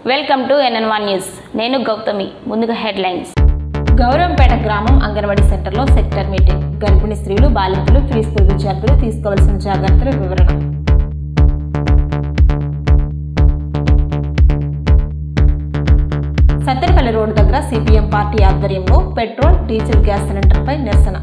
welcome to NN one news నేను గౌతమి ముందుగా headlines గౌరవంపేట గ్రామం అంగన్వాడీ సెంటర్లో సెక్టర్ మీటింగ్ గర్భిణీ స్త్రీలు బాలింతలు ఫ్రీ స్కూల్ విద్యార్థులు తీసుకోవాల్సిన జాగ్రత్తల వివరణ సత్తెనపల్లి రోడ్డు దగ్గర సిపిఎం పార్టీ ఆధ్వర్యంలో పెట్రోల్ డీజిల్ గ్యాస్ సిలిండర్పై నిరసన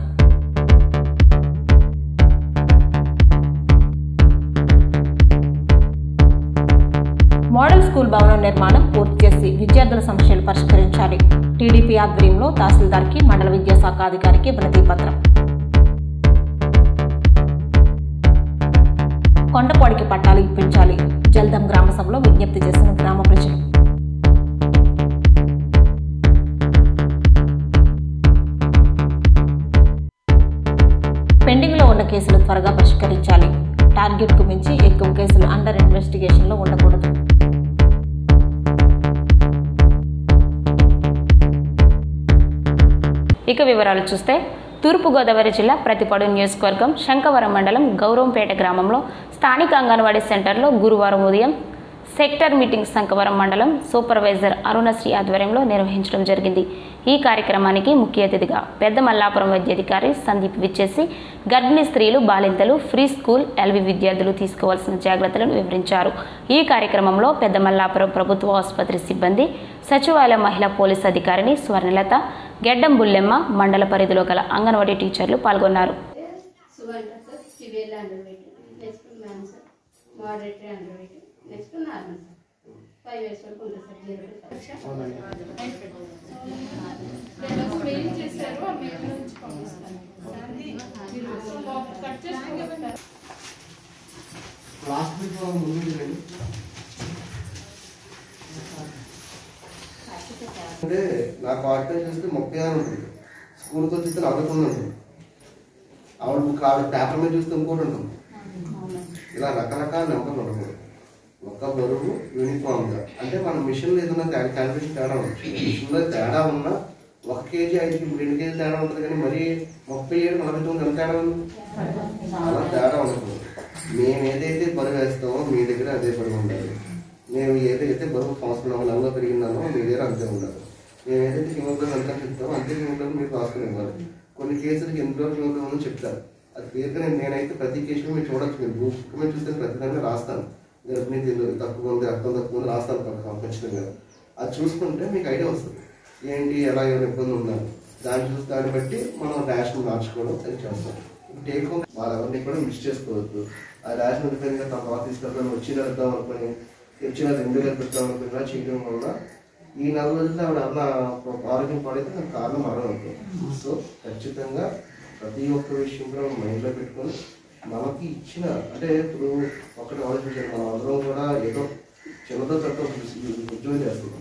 మోడల్ స్కూల్ భవనం నిర్మాణం పూర్తి చేసి విద్యార్థుల సమస్యలు పరిష్కరించాలి టీడీపీ ఆధ్వర్యంలో తహసీల్దార్కి మండల విద్యాశాఖ అధికారికి వినతి పత్రం కొండపోడికి పట్టాలు ఇప్పించాలి జల్దం గ్రామ సభలో విజ్ఞప్తి చేసిన గ్రామ ప్రజలు పెండింగ్లో ఉన్న కేసులు త్వరగా పరిష్కరించాలి టార్గెట్కు మించి ఎక్కువ కేసులు అండర్ ఇన్వెస్టిగేషన్లో ఉండకూడదు ఇక వివరాలు చూస్తే తూర్పుగోదావరి జిల్లా ప్రతిపాడు నియోజకవర్గం శంకవరం మండలం గౌరవంపేట గ్రామంలో స్థానిక అంగన్వాడీ సెంటర్లో గురువారం ఉదయం సెక్టర్ మీటింగ్ శంకవరం మండలం సూపర్వైజర్ అరుణశ్రీ ఆధ్వర్యంలో నిర్వహించడం జరిగింది ఈ కార్యక్రమానికి ముఖ్య అతిథిగా పెద్ద మల్లాపురం వైద్యాధికారి సందీప్ విచ్చేసి గర్భిణీ స్త్రీలు బాలింతలు ఫ్రీ స్కూల్ ఎల్వి విద్యార్థులు తీసుకోవాల్సిన జాగ్రత్తలను వివరించారు ఈ కార్యక్రమంలో పెద్ద మల్లాపురం ప్రభుత్వ ఆసుపత్రి సిబ్బంది సచివాలయ మహిళా పోలీస్ అధికారిని స్వర్ణలత గెడ్డం బుల్లెమ్మ మండల పరిధిలో గల అంగన్వాడీ టీచర్లు పాల్గొన్నారు Suvarna sir severe underweight next ma'am sir moderately underweight next normal sir five years వరకు ఉంటుంది sir zero to five mail చేశారు ఆ మెయిల్ నుంచి పంపిస్తాను సో బాబు కట్ చేసుకుంటే లాస్ట్ వీక్ ముందు చూడండి అంటే నా కార్డు చూస్తే ముప్పై ఆరు ఉంటుంది స్కూల్కి వచ్చి నలభై తొమ్మిది ఉంటుంది ఆవిడ బుక్ ఆవిడ పేపర్ మీద చూస్తే ఇంకోటి ఉంటుంది ఇలా రకరకాల నెంబర్లు ఉండకూడదు ఒక బరువు యూనిఫామ్ గా అంటే మన మిషన్ లో ఏదైనా తేడా క్యాలిక్యులేషన్ తేడా ఉండొచ్చు మిషన్ లో తేడా ఉన్నా ఒక కేజీ ఐదు కేజీ రెండు కేజీ తేడా ఉంటుంది కానీ మరి ముప్పై ఏడు నలభై తొమ్మిది ఎంత తేడా ఉంది అలా తేడా ఉండకూడదు మేము ఏదైతే బరువు వేస్తామో మీ దగ్గర అదే బరువు ఉండాలి మేము ఏదైతే బరువు సంవత్సరం నెలలో పెరిగిందామో మీ దగ్గర అంతే ఉండాలి మేము ఏదైతే హిమోగ్లోబిన్ ఎంత చెప్తామో అంతే హిమోగ్లోబిన్ మీరు రాసుకుని ఇవ్వాలి కొన్ని కేసులకి ఎందులో హిమోగ్లోబిన్ ఉందో చెప్తారు అది క్లియర్గా నేను నేనైతే ప్రతి కేసులో మీరు చూడొచ్చు మీరు బుక్ మీద చూస్తే ప్రతి దాంట్లో రాస్తాను గర్భిణీ తీరు తక్కువ ఉంది రక్తం తక్కువ ఉంది రాస్తాను పక్క- ఖచ్చితంగా అది చూసుకుంటే మీకు ఐడియా వస్తుంది ఏంటి ఎలా ఏమైనా ఇబ్బంది ఉందా దాన్ని చూసి దాన్ని బట్టి మనం రేషన్ మార్చుకోవడం అది చేస్తాం టేక్ హోమ్ వాళ్ళెవరిని కూడా మిస్ చేసుకోవద్దు ఆ రేషన్ ఉండిపోయింది తర్వాత తీసుకెళ్తాం వచ్చి వెళ్తాం అనుకుని వచ్చిన రెండు వేలు పెట్టాం అనుకుని ఇలా చేయడం వల్ల ఈ నెల రోజుల్లో ఆవిడ అన్న ఆరోగ్యం పాడైతే నాకు కారణం మరణం అవుతుంది సో ఖచ్చితంగా ప్రతి ఒక్క విషయం కూడా మనం మైండ్లో పెట్టుకొని మనకి ఇచ్చిన అంటే ఇప్పుడు ఒకటి ఆలోచించాలి మనం అందరం కూడా ఏదో చిన్నదో పెద్ద ఉద్యోగం చేస్తున్నాం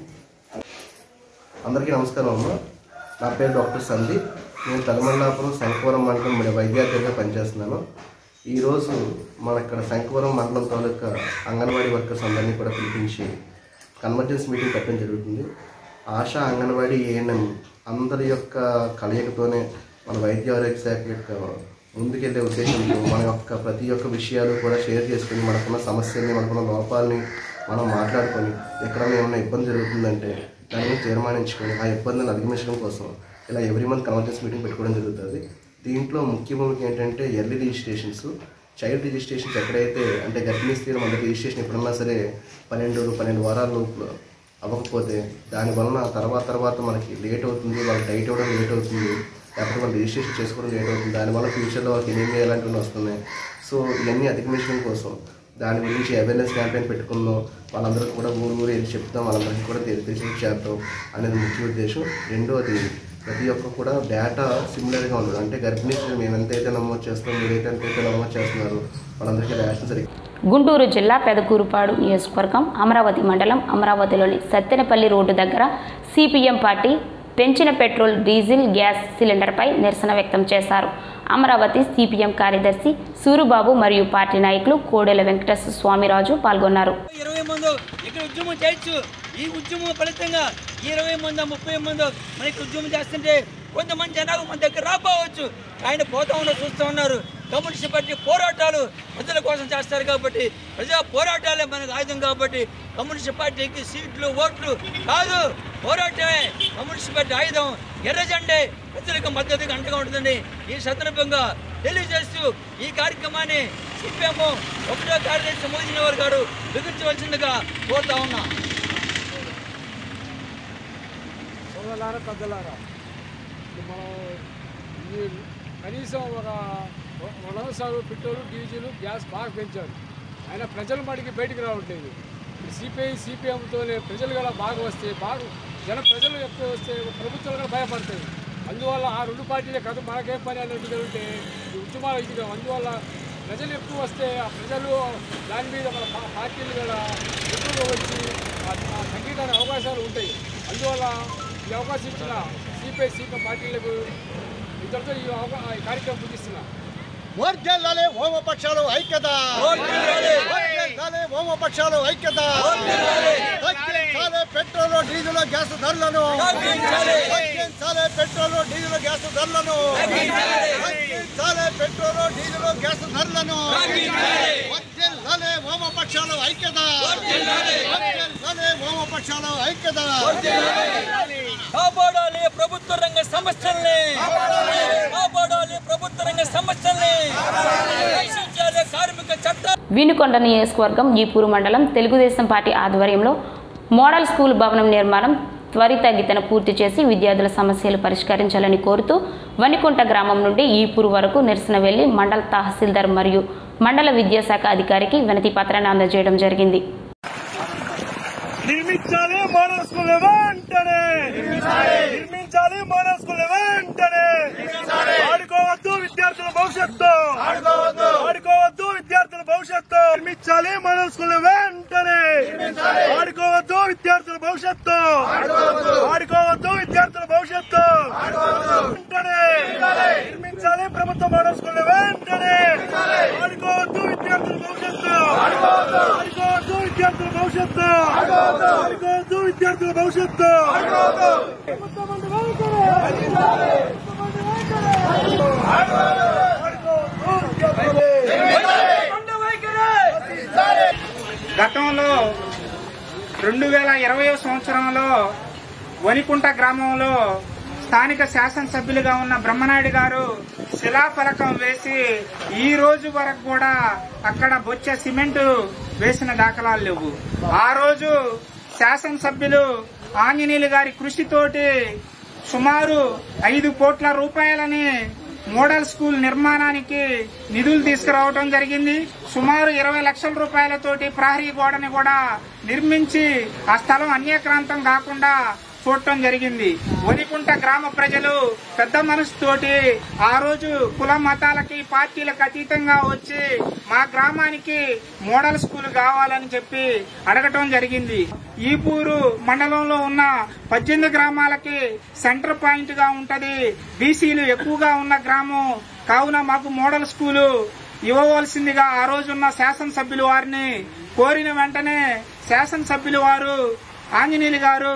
అందరికీ నమస్కారం అమ్మ నా పేరు డాక్టర్ సందీప్ నేను తలమల్లాపురం శంకవరం మండలం మీద వైద్యాధికారిగా పనిచేస్తున్నాను ఈరోజు మన ఇక్కడ శంకవరం మండలం తాలూకా అంగన్వాడీ వర్కర్స్ అందరినీ కూడా పిలిపించి కన్వర్జెన్స్ మీటింగ్ పెట్టడం జరుగుతుంది ఆశా అంగన్వాడీ ఏఎన్ఎం అందరి యొక్క కలయికతోనే మన వైద్య ఆరోగ్య శాఖ యొక్క ముందుకెళ్లే ఉద్దేశంతో మన యొక్క ప్రతి ఒక్క విషయాలు కూడా షేర్ చేసుకుని మనకున్న సమస్యల్ని మనకున్న లోపాలని మనం మాట్లాడుకొని ఎక్కడైనా ఏమైనా ఇబ్బంది జరుగుతుందంటే దాని గురించి తీర్మానించుకొని ఆ ఇబ్బందిని అధిగమించడం కోసం ఇలా ఎవ్రీ మంత్ కన్వర్జెన్స్ మీటింగ్ పెట్టుకోవడం జరుగుతుంది దీంట్లో ముఖ్య భూమిక ఏంటంటే ఎర్లీ రిజిస్ట్రేషన్స్ చైల్డ్ రిజిస్ట్రేషన్స్ ఎక్కడైతే అంటే గర్భిణీ స్త్రీలు మన రిజిస్ట్రేషన్ ఎప్పుడన్నా సరే పన్నెండు పన్నెండు వారాల లోపల అవ్వకపోతే దాని వలన తర్వాత తర్వాత మనకి లేట్ అవుతుంది వాళ్ళకి డైట్ ఇవ్వడం లేట్ అవుతుంది లేకపోతే వాళ్ళు రిజిస్ట్రేషన్ చేసుకోవడం లేట్ అవుతుంది దానివల్ల ఫ్యూచర్లో వాళ్ళకి ఎనీమియా ఇలాంటివన్నీ వస్తున్నాయి సో ఇవన్నీ అధిగమించడం కోసం దాని గురించి అవేర్నెస్ క్యాంపెయిన్ పెట్టుకుందాం వాళ్ళందరికీ కూడా ఊరు ఊరు వెళ్ళి చెప్తాం వాళ్ళందరికీ కూడా తెలి- తెలిసి చేద్దాం అనేది ముఖ్య ఉద్దేశం రెండోది ప్రతి ఒక్క కూడా డేటా సిమిలర్గా ఉండదు అంటే గర్భిణీ స్త్రీలు మేము ఎంతైతే నమోదు చేస్తాం మీరైతే ఎంతైతే నమోదు చేస్తున్నారు వాళ్ళందరికీ రేషన్ సరిగ్గా గుంటూరు జిల్లా పెదకూరుపాడు నియోజకవర్గం అమరావతి మండలం అమరావతిలోని సత్తెనపల్లి రోడ్డు దగ్గర సిపిఎం పార్టీ పెంచిన పెట్రోల్ డీజిల్ గ్యాస్ సిలిండర్పై నిరసన వ్యక్తం చేశారు అమరావతి సిపిఎం కార్యదర్శి సూరుబాబు మరియు పార్టీ నాయకులు కోడెల వెంకటేశ్వర స్వామిరాజు పాల్గొన్నారు ఇరవై మంది ఇక్కడ ఉద్యమం చేయొచ్చు ఈ ఉద్యమం ఫలితంగా ఈ ఇరవై మంది ముప్పై మంది మనకి ఉద్యమం చేస్తుంటే కొంతమంది జనాలు మన దగ్గర రాకపోవచ్చు ఆయన పోతా ఉన్నారు చూస్తూ ఉన్నారు కమ్యూనిస్ట్ పార్టీ పోరాటాలు ప్రజల కోసం చేస్తారు కాబట్టి ప్రజా పోరాటాలే మనకు ఆయుధం కాబట్టి కమ్యూనిస్ట్ పార్టీకి సీట్లు ఓట్లు కాదు పోరాటమే కమ్యూనిస్ట్ పార్టీ ఆయుధం ఎర్రజెండే ప్రజలకు మద్దతుగా అంటగా ఉంటుందని ఈ సందర్భంగా తెలియజేస్తూ ఈ కార్యక్రమాన్ని సిపిఎం ఒకటో కార్యదర్శి మోదీనవర్ గారు బిగించవలసిందిగా కోరుతా ఉన్నా సోదరులారా పెద్దలారా ఇప్పుడు మనం ఈ కనీసం ఒక వనసాగు పెట్రోల్ డీజిల్ గ్యాస్ బాగా పెంచారు అయినా ప్రజల మడికి బయటికి రావట్లేదు సిపిఐ సిపిఎంతోనే ప్రజలు కూడా బాగా వస్తే బాగా జన ప్రజలు ఎక్కువ వస్తే ప్రభుత్వాలు కూడా భయపడతాయి అందువల్ల ఆ రెండు పార్టీలే కాదు మనకేం పని అన్నట్టుగా ఉంటే ఈ ఉద్యమాలు ఇది అందువల్ల ప్రజలు ఎక్కువ వస్తే ఆ ప్రజలు దాని మీద మన పా- పార్టీలు కూడా ఎక్కువగా వచ్చి ఆ- ఆ తగ్గడానికి అవకాశాలు ఉంటాయి అందువల్ల ఈ అవకాశం ఇచ్చిన సిపిఐ సిపిఎం పార్టీలకు ఇద్దరితో ఈ అవకా- ఈ కార్యక్రమం ముగిస్తున్నా వర్గెల్లాలే వామపక్షాలు ఐక్యత వర్గెల్లాలే వామపక్షాలు ఐక్యత తగ్గించాలే పెట్రోల్ డీజిల్ గ్యాస్ ధరలను తగ్గించాలే పెట్రోల్ డీజిల్ గ్యాస్ ధరలను తగ్గించాలే పెట్రోల్ డీజిల్ గ్యాస్ ధరలను వర్గెల్లాలే వామపక్షాలు ఐక్యత వర్గెల్లాలే వామపక్షాలు ఐక్యత కాపాడాలి ప్రభుత్వ రంగ సంస్థల్ని కాపాడాలి ప్రభుత్వ రంగ సంస్థల్ని రక్షించాలి కార్మిక చట్టాలు వినుకొండ నియోజకవర్గం ఈపూరు మండలం తెలుగుదేశం పార్టీ ఆధ్వర్యంలో మోడల్ స్కూల్ భవనం నిర్మాణం త్వరితగతిన పూర్తి చేసి విద్యార్థుల సమస్యలు పరిష్కరించాలని కోరుతూ వనికుంట గ్రామం నుండి ఈపూరు వరకు నిరసన వెళ్లి మండల తహసీల్దార్ మరియు మండల విద్యాశాఖ అధికారికి వినతి పత్రాన్ని అందజేయడం జరిగింది నిర్మించాలి మోడల్ స్కూల్ వెంటనే నిర్మించాలి మోడల్ స్కూల్ వెంటనే ఆడుకోవద్దు విద్యార్థుల భవిష్యత్తు ఆడుకోవద్దు విద్యార్థుల భవిష్యత్తు నిర్మించాలి మోడల్ స్కూల్ వెంటనే ఆడుకోవద్దు విద్యార్థుల భవిష్యత్తు ఆడుకోవద్దు విద్యార్థుల భవిష్యత్తు వెంటనే నిర్మించాలి ప్రభుత్వ మోడల్ స్కూల్ వెంటనే ఆడుకోవద్దు విద్యార్థుల భవిష్యత్తు ఆడుకోవద్దు విద్యార్థుల భవిష్యత్తు ఆడుకోవద్దు విద్యార్థుల భవిష్యత్తు గతంలో రెండు వేల ఇరవై సంవత్సరంలో వనికుంట గ్రామంలో స్థానిక శాసనసభ్యులుగా ఉన్న బ్రహ్మనాయుడు గారు శిలాఫలకం వేసి ఈ రోజు వరకు కూడా అక్కడ బొచ్చ సిమెంట్ వేసిన దాఖలాలు లేవు ఆ రోజు శాసనసభ్యులు ఆంజనేయులు గారి కృషితోటి సుమారు ఐదు కోట్ల రూపాయలని మోడల్ స్కూల్ నిర్మాణానికి నిధులు తీసుకురావడం జరిగింది సుమారు ఇరవై లక్షల రూపాయలతోటి ప్రహరీ గోడని కూడా నిర్మించి ఆ స్థలం అన్యక్రాంతం కాకుండా చూడటం జరిగింది వనికుంట గ్రామ ప్రజలు పెద్ద మనసుతోటి ఆ రోజు కుల మతాలకి పార్టీలకు అతీతంగా వచ్చి మా గ్రామానికి మోడల్ స్కూల్ కావాలని చెప్పి అడగటం జరిగింది ఈపూరు మండలంలో ఉన్న పద్దెనిమిది గ్రామాలకి సెంటర్ పాయింట్ గా ఉంటది బీసీలు ఎక్కువగా ఉన్న గ్రామం కావున మాకు మోడల్ స్కూలు ఇవ్వవలసిందిగా ఆ రోజున్న శాసనసభ్యులు వారిని కోరిన వెంటనే శాసనసభ్యులు వారు ఆంజనేయులు గారు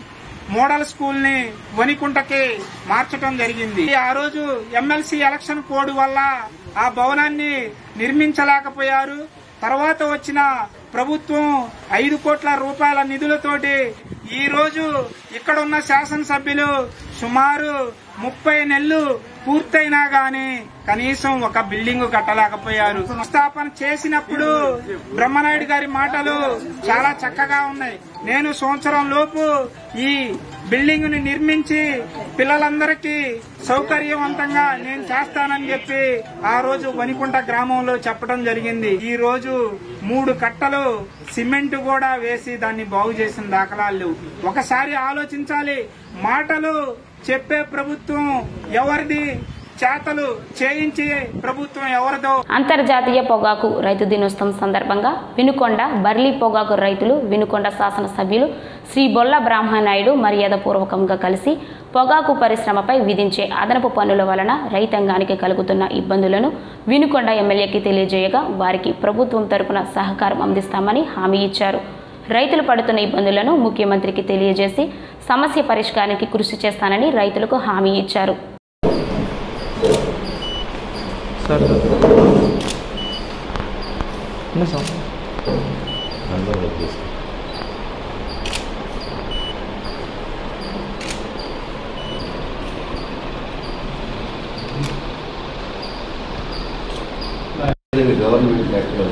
మోడల్ స్కూల్ ని వనికుంటకి మార్చడం జరిగింది ఆ రోజు ఎమ్మెల్సీ ఎలక్షన్ కోడ్ వల్ల ఆ భవనాన్ని నిర్మించలేకపోయారు తర్వాత వచ్చిన ప్రభుత్వం ఐదు కోట్ల రూపాయల నిధులతోటి ఈ రోజు ఇక్కడ ఉన్న శాసనసభ్యులు సుమారు ముప్పై నెలలు పూర్తయినా గాని కనీసం ఒక బిల్డింగ్ కట్టలేకపోయారు స్థాపన చేసినప్పుడు బ్రహ్మనాయుడు గారి మాటలు చాలా చక్కగా ఉన్నాయి నేను సంవత్సరం లోపు ఈ బిల్డింగ్ ని నిర్మించి పిల్లలందరికీ సౌకర్యవంతంగా నేను చేస్తానని చెప్పి ఆ రోజు వనికుంట గ్రామంలో చెప్పడం జరిగింది ఈ రోజు మూడు కట్టలు సిమెంట్ కూడా వేసి దాన్ని బాగు చేసిన దాఖలాలు లేవు ఒకసారి ఆలోచించాలి మాటలు చెప్పే ప్రభుత్వం ఎవరిది చేతలు చేయించే ప్రభుత్వం ఎవరిదో అంతర్జాతీయ పొగాకు రైతు దినోత్సవం సందర్భంగా వినుకొండ బర్లీ పొగాకు రైతులు వినుకొండ శాసనసభ్యులు శ్రీ బొల్ల బ్రాహ్మణాయుడు మర్యాదపూర్వకంగా కలిసి పొగాకు పరిశ్రమపై విధించే అదనపు పన్నుల వలన రైతాంగానికి కలుగుతున్న ఇబ్బందులను వినుకొండ ఎమ్మెల్యేకి తెలియజేయగా వారికి ప్రభుత్వం తరపున సహకారం అందిస్తామని హామీ ఇచ్చారు రైతులు పడుతున్న ఇబ్బందులను ముఖ్యమంత్రికి తెలియజేసి సమస్య పరిష్కారానికి కృషి చేస్తానని రైతులకు హామీ ఇచ్చారు సార్ గవర్నమెంట్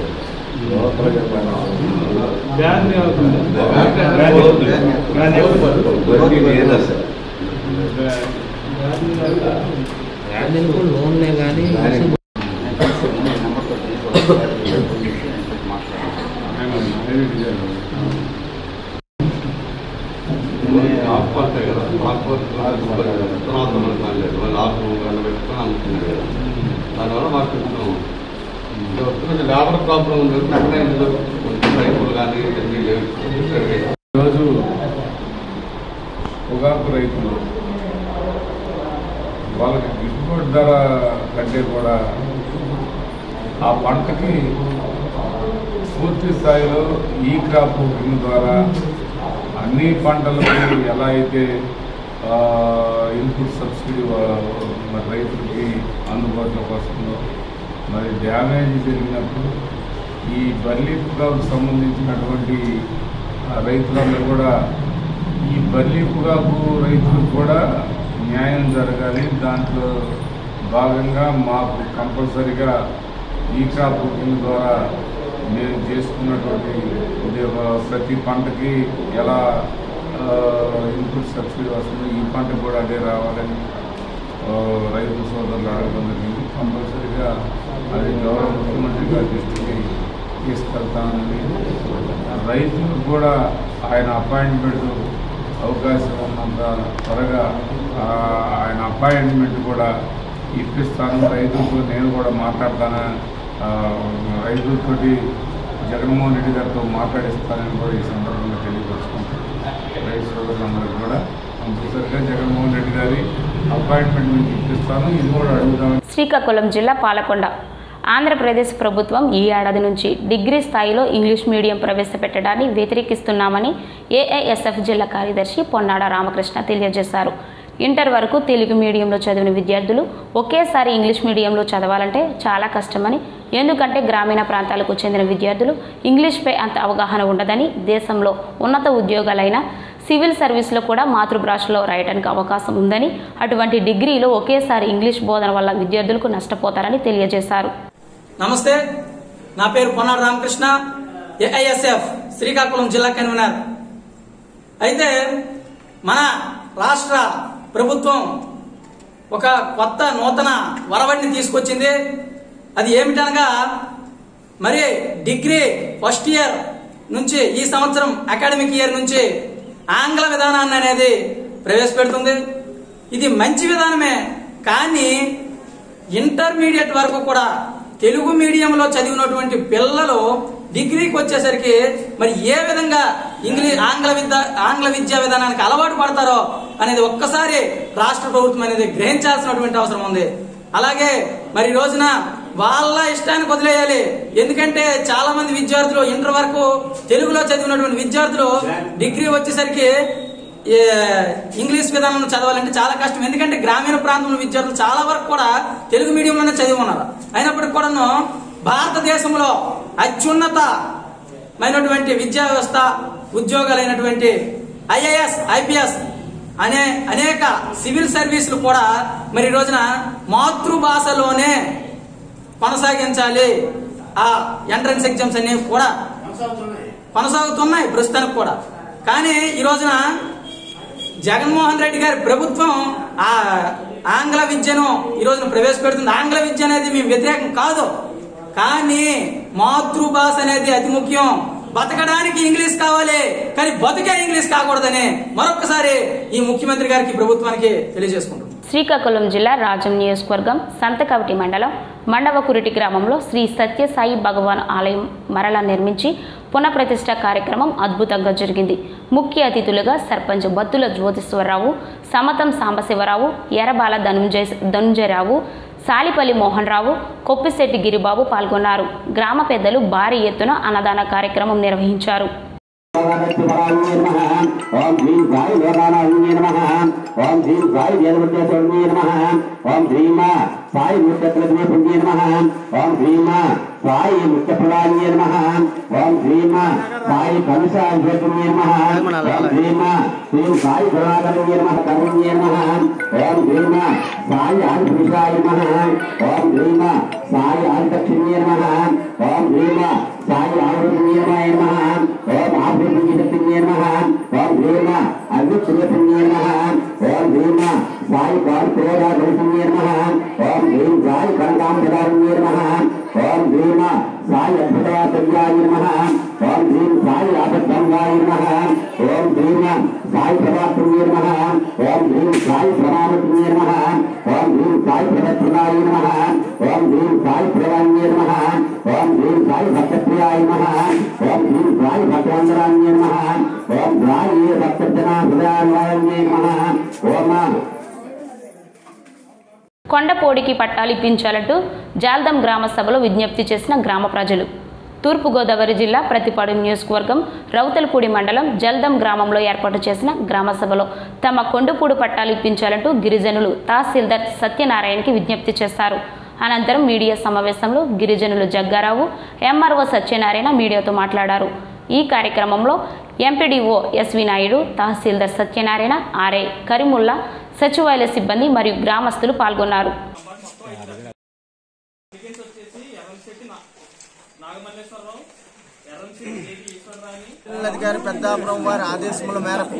లోన్లే కానీ ఆకుపడతాయి కదా ఆకుపడుతుంది తర్వాత మనకు పనిలేదు వాళ్ళు ఆకు పెట్టుకొని అమ్ముతుంది కదా దానివల్ల మాకు కొంచెం కొంచెం లేబర్ ప్రాబ్లం ఉంది అక్కడ ఇందులో కొంచెం రైతులు కానీ ఇవన్నీ లేవు ఈరోజు పొగాకు రైతులు వాళ్ళకి గిట్టుబాటు ధర కంటే కూడా ఆ పంటకి పూర్తి స్థాయిలో ఈ క్రాప్ బుకింగ్ ద్వారా అన్ని పంటలకి ఎలా అయితే ఇన్పుట్ సబ్సిడీ వా- మరి రైతులకి అందుబాటులోకి వస్తుందో మరి డ్యామేజ్ జరిగినప్పుడు ఈ బర్లీ పొగాకు సంబంధించినటువంటి ఆ, రైతులందరూ కూడా ఈ బర్లీ పొగాకు రైతులకు కూడా న్యాయం జరగాలి దాంట్లో భాగంగా మాకు కంపల్సరిగా ఈ క్రాప్ బుకింగ్ ద్వారా మేము చేసుకున్నటువంటి ఉద్యోగ ప్రతి పంటకి ఎలా ఇన్పుట్ సబ్సిడీ వస్తుందో ఈ పంట కూడా అదే రావాలని ఆ, రైతు సోదరులు అడగడం జరిగింది కంపల్సరిగా అది గౌరవ ముఖ్యమంత్రి గారి దృష్టికి తీసుకెళ్తానని రైతులకు కూడా ఆయన అపాయింట్మెంట్ అవకాశం ఉన్నంత త్వరగా ఆ, ఆయన అపాయింట్మెంట్ కూడా ఇప్పిస్తాను రైతులతో నేను కూడా మాట్లాడతాను ఆ, రైతులతోటి జగన్మోహన్ రెడ్డి గారితో మాట్లాడిస్తానని కూడా ఈ సందర్భంగా తెలియపరుచుకుంటాను రైతు సోదరులందరికీ కూడా కంపల్సరిగా జగన్మోహన్ రెడ్డి గారి అపాయింట్మెంట్ మీకు ఇప్పిస్తాను ఇది కూడా అడుగుదామని శ్రీకాకుళం జిల్లా పాలకొండ ఆంధ్రప్రదేశ్ ప్రభుత్వం ఈ ఏడాది నుంచి డిగ్రీ స్థాయిలో ఇంగ్లీష్ మీడియం ప్రవేశపెట్టడాన్ని వ్యతిరేకిస్తున్నామని ఏఐఎస్ఎఫ్ జిల్లా కార్యదర్శి పొన్నాడ రామకృష్ణ తెలియజేశారు ఇంటర్ వరకు తెలుగు మీడియంలో చదివిన విద్యార్థులు ఒకేసారి ఇంగ్లీష్ మీడియంలో చదవాలంటే చాలా కష్టమని ఎందుకంటే గ్రామీణ ప్రాంతాలకు చెందిన విద్యార్థులు ఇంగ్లీష్పై అంత అవగాహన ఉండదని దేశంలో ఉన్నత ఉద్యోగాలైన సివిల్ సర్వీస్లో కూడా మాతృభాషలో రాయడానికి అవకాశం ఉందని అటువంటి డిగ్రీలో ఒకేసారి ఇంగ్లీష్ బోధన వల్ల విద్యార్థులకు నష్టపోతారని తెలియజేశారు నమస్తే నా పేరు పొన్నాడు రామకృష్ణ ఏఐఎస్ఎఫ్ శ్రీకాకుళం జిల్లా కన్వీనర్ అయితే మన రాష్ట్ర ప్రభుత్వం ఒక కొత్త నూతన వరవడిని తీసుకొచ్చింది అది ఏమిటనగా మరి డిగ్రీ ఫస్ట్ ఇయర్ నుంచి ఈ సంవత్సరం అకాడమిక్ ఇయర్ నుంచి ఆంగ్ల విధానాన్ని అనేది ప్రవేశపెడుతుంది ఇది మంచి విధానమే కానీ ఇంటర్మీడియట్ వరకు కూడా తెలుగు మీడియంలో చదివినటువంటి పిల్లలు డిగ్రీకి వచ్చేసరికి మరి ఏ విధంగా ఇంగ్లీష్ ఆంగ్ల విద్య ఆంగ్ల విద్యా విధానానికి అలవాటు పడతారో అనేది ఒక్కసారి రాష్ట్ర ప్రభుత్వం అనేది గ్రహించాల్సినటువంటి అవసరం ఉంది అలాగే మరి ఈ రోజున వాళ్ళ ఇష్టానికి వదిలేయాలి ఎందుకంటే చాలా మంది విద్యార్థులు ఇంటర్ వరకు తెలుగులో చదివినటువంటి విద్యార్థులు డిగ్రీ వచ్చేసరికి ఏ, ఇంగ్లీష్ విధానంలో చదవాలంటే చాలా కష్టం ఎందుకంటే గ్రామీణ ప్రాంతంలో విద్యార్థులు చాలా వరకు కూడా తెలుగు మీడియంలోనే చదివి ఉన్నారు అయినప్పటికీ కూడాను భారతదేశంలో అత్యున్నతమైనటువంటి విద్యా వ్యవస్థ ఉద్యోగాలైనటువంటి ఐఏఎస్ ఐపీఎస్ అనే అనేక సివిల్ సర్వీసులు కూడా మరి ఈ రోజున మాతృభాషలోనే కొనసాగించాలి ఆ ఎంట్రన్స్ ఎగ్జామ్స్ అనేవి కూడా కొనసాగుతున్నాయి ప్రస్తుతానికి కూడా కానీ ఈ రోజున జగన్మోహన్ రెడ్డి గారి ప్రభుత్వం ఆ ఆంగ్ల విద్యను ఈ రోజున ప్రవేశపెడుతుంది ఆంగ్ల విద్య అనేది మేము వ్యతిరేకం కాదు కానీ మాతృభాష అనేది అతి ముఖ్యం బతకడానికి ఇంగ్లీష్ కావాలి కానీ బతికే ఇంగ్లీష్ కాకూడదని మరొకసారి ఈ ముఖ్యమంత్రి గారికి ప్రభుత్వానికి తెలియజేసుకుంటున్నాం శ్రీకాకుళం జిల్లా రాజం నియోజకవర్గం సంతకవటి మండలం మండవకురిటి గ్రామంలో శ్రీ సత్యసాయి భగవాన్ ఆలయం మరలా నిర్మించి పునఃప్రతిష్ఠ కార్యక్రమం అద్భుతంగా జరిగింది ముఖ్య అతిథులుగా సర్పంచ్ బత్తుల జ్యోతిశ్వరరావు సమతం సాంబశివరావు ఎర్రబాల ధనుంజయ ధనుంజయరావు సాలిపల్లి మోహన్ రావు కొప్పిశెట్టి గిరిబాబు పాల్గొన్నారు గ్రామ పెద్దలు భారీ ఎత్తున అన్నదాన కార్యక్రమం నిర్వహించారు ఓం శ్రీం సాయి లోకానాథ్యే నమ ఓం శ్రీం సాయి వేదవత్యాస్వామి నమ ఓం శ్రీమ సాయి ముఖ్యప్రతిమే పుణ్యే నమ ఓం శ్రీమ సాయి ముఖ్యప్రదాన్యే నమ ఓం శ్రీమ సాయి కలుషాభిషేకమ్యే నమ ఓం శ్రీమ శ్రీం సాయి కరుణాకరణ్యే నమ కరుణ్యే నమ ఓం శ్రీమ సాయి ఆదిపురుషాయ నమ ఓం శ్రీమ సాయి ఆదిదక్షిణ్యే నమ ఓం శ్రీమ సాయి ఆదిపుణ్యే నమ ఓం ఆదిపుణ్యశక్తియే నమ ఓం శ్రీమ అగ్నిపుణ్యపుణ్యే నమ ఓం శ్రీమ సాయి పాల్ప్రోధాపుణ్యే నమ ఓం శ్రీం సాయి కనకాంబదారుణ్యే నమ ఓం శ్రీమ సాయి అద్భుతాయ నమ ఓం శ్రీం సాయి ఆపద్గంగాయ నమ ఓం శ్రీమ సాయి ప్రదాత్రుణ్యే నమ ఓం శ్రీం సాయి ప్రమాణపుణ్యే నమ ఓం శ్రీం సాయి ప్రదత్రుణాయ నమ ఓం శ్రీం సాయి ప్రదాన్యే నమ ఓం శ్రీం సాయి భక్తప్రియాయ నమ ఓం శ్రీం సాయి భక్తవందరాన్యే నమ ఓం సాయి భక్తజనా హృదయాన్వయన్యే నమ ఓం కొండపోడికి పట్టాలు ఇప్పించాలంటూ జాల్దం గ్రామ సభలో విజ్ఞప్తి చేసిన గ్రామ ప్రజలు తూర్పుగోదావరి జిల్లా ప్రతిపాడు నియోజకవర్గం రౌతలపూడి మండలం జల్దం గ్రామంలో ఏర్పాటు చేసిన గ్రామ సభలో తమ కొండపూడి పట్టాలు ఇప్పించాలంటూ గిరిజనులు తహసీల్దార్ సత్యనారాయణకి విజ్ఞప్తి చేశారు అనంతరం మీడియా సమావేశంలో గిరిజనులు జగ్గారావు ఎంఆర్ఓ సత్యనారాయణ మీడియాతో మాట్లాడారు ఈ కార్యక్రమంలో MPDO SV Naidu tahsildar Satyanarayana RI Karimulla సచివాలయ సిబ్బంది మరియు గ్రామస్తులు పాల్గొన్నారు అధికారి పెద్దాపురం వారి ఆదేశముల మేరకు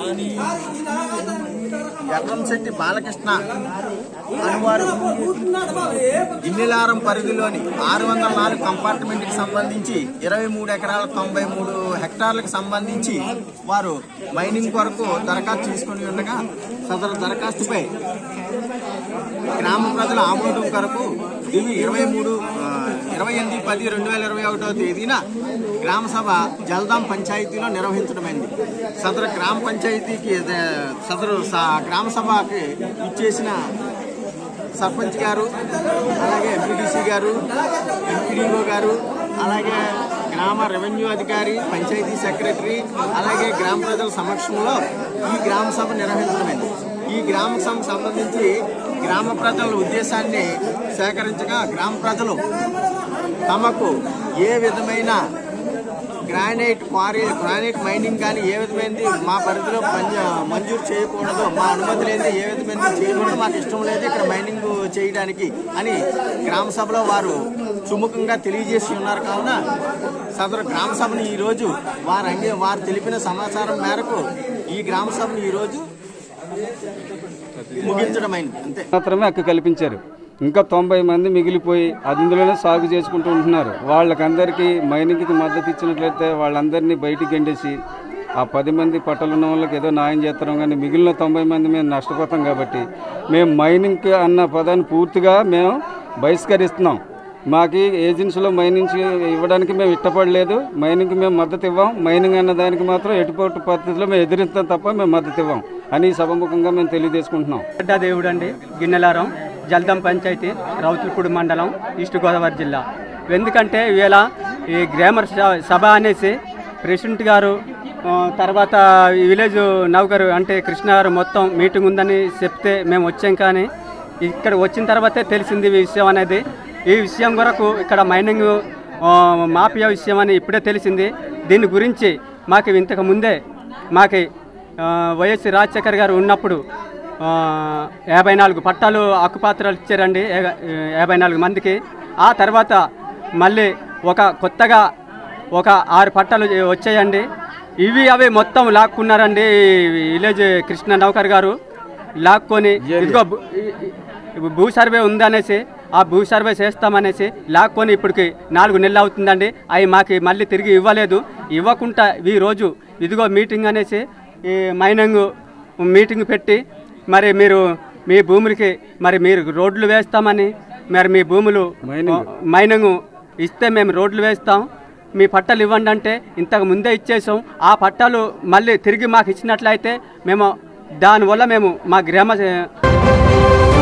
ఎర్రంశెట్టి బాలకృష్ణ అనువారు ఇన్నిలారం పరిధిలోని ఆరు వందల నాలుగు కంపార్ట్మెంట్కి సంబంధించి ఇరవై మూడు ఎకరాల తొంభై మూడు హెక్టార్లకు సంబంధించి వారు మైనింగ్ కొరకు దరఖాస్తు చేసుకుని ఉండగా సదరు దరఖాస్తుపై గ్రామ ప్రజల ఆమోదం కొరకు ఇవి ఇరవై మూడు ఇరవై ఎనిమిది పది రెండు వేల ఇరవై ఒకటో తేదీన గ్రామ సభ జల్దాం పంచాయతీలో నిర్వహించడమైంది సదరు గ్రామ పంచాయతీకి అదే, సదరు స- గ్రామ సభకి ఇచ్చేసిన సర్పంచ్ గారు అలాగే ఎంపీటీసీ గారు ఎంపీడీఓ గారు అలాగే గ్రామ రెవెన్యూ అధికారి పంచాయతీ సెక్రటరీ అలాగే గ్రామ ప్రజల సమక్షంలో ఈ గ్రామ సభ నిర్వహించడమైంది ఈ గ్రామ సభకు సంబంధించి గ్రామ ప్రజల ఉద్దేశాన్ని సేకరించగా గ్రామ ప్రజలు తమకు ఏ విధమైన గ్రానైట్ క్వారీ గ్రానైట్ మైనింగ్ కానీ ఏ విధమైనది మా పరిధిలో పని- మంజూరు చేయకూడదు మా అనుమతి లేని ఏ విధమైనది చేయకూడదు మాకు ఇష్టం లేదు ఇక్కడ మైనింగ్ చేయడానికి అని గ్రామ సభలో వారు సుముఖంగా తెలియజేసి ఉన్నారు కావున సదరు గ్రామ సభను ఈరోజు వారు అంగే వారు తెలిపిన సమాచారం మేరకు ఈ గ్రామ సభను ఈరోజు ముగించడమైంది అంతే మాత్రమే హక్కు కల్పించారు ఇంకా తొంభై మంది మిగిలిపోయి అది ఇందులోనే సాగు చేసుకుంటూ ఉంటున్నారు వాళ్ళకందరికీ మైనింగ్కి మద్దతు ఇచ్చినట్లయితే వాళ్ళందరినీ బయటికి గెండేసి ఆ పది మంది పట్టలున్న వాళ్ళకి ఏదో న్యాయం చేస్తున్నాం కానీ మిగిలిన తొంభై మంది మేము నష్టపోతాం కాబట్టి మేము మైనింగ్కి అన్న పదాన్ని పూర్తిగా మేము బహిష్కరిస్తున్నాం మాకు ఏజెన్సీలో మైనింగ్ ఇవ్వడానికి మేము ఇష్టపడలేదు మైనింగ్కి మేము మద్దతు ఇవ్వం మైనింగ్ అన్న దానికి మాత్రం ఎటువంటి పద్ధతిలో మేము ఎదిరిస్తాం తప్ప మేము మద్దతు ఇవ్వం అని సభముఖంగా మేము తెలియజేసుకుంటున్నాం దేవుడు అండి గిన్నెలారం జల్దం పంచాయతీ రౌతులపూడి మండలం ఈస్ట్ గోదావరి జిల్లా ఎందుకంటే ఇవాళ ఈ గ్రామర్ స- సభ అనేసి ప్రెసిడెంట్ గారు ఆ, తర్వాత ఈ విలేజ్ నౌకరు అంటే కృష్ణ గారు మొత్తం మీటింగ్ ఉందని చెప్తే మేము వచ్చాం కానీ ఇక్కడ వచ్చిన తర్వాతే తెలిసింది ఈ విషయం అనేది ఈ విషయం కొరకు ఇక్కడ మైనింగ్ ఆ, మాఫియా విషయం అని ఇప్పుడే తెలిసింది దీని గురించి మాకు ఇంతకు ముందే మాకు ఆ, వైఎస్ రాజశేఖర్ గారు ఉన్నప్పుడు ఆ, యాభై నాలుగు పట్టాలు హక్కుపాత్రలు ఇచ్చారండి ఏ- యాభై నాలుగు మందికి ఆ తర్వాత మళ్ళీ ఒక కొత్తగా ఒక ఆరు పట్టాలు వచ్చాయండి ఇవి అవి మొత్తం లాక్కున్నారండి ఈ విలేజ్ కృష్ణ నౌకర్ గారు లాక్కొని ఇదిగో భూ- ఈ- ఈ భూ సర్వే ఉందనేసి ఆ భూ సర్వే చేస్తామనేసి లాక్కొని ఇప్పటికి నాలుగు నెలలు అవుతుందండి అవి మాకు మళ్ళీ తిరిగి ఇవ్వలేదు ఇవ్వకుండా ఈ రోజు ఇదిగో మీటింగ్ అనేసి ఈ మైనింగ్ మీటింగ్ పెట్టి మరి మీరు మీ భూములకి మరి మీరు రోడ్లు వేస్తామని మరి మీ భూములు మైనింగ్ ఇస్తే మేము రోడ్లు వేస్తాం మీ పట్టాలు ఇవ్వండి అంటే ఇంతకు ముందే ఇచ్చేసాం ఆ పట్టాలు మళ్ళీ తిరిగి మాకు ఇచ్చినట్లయితే మేము దానివల్ల మేము మా గ్రామ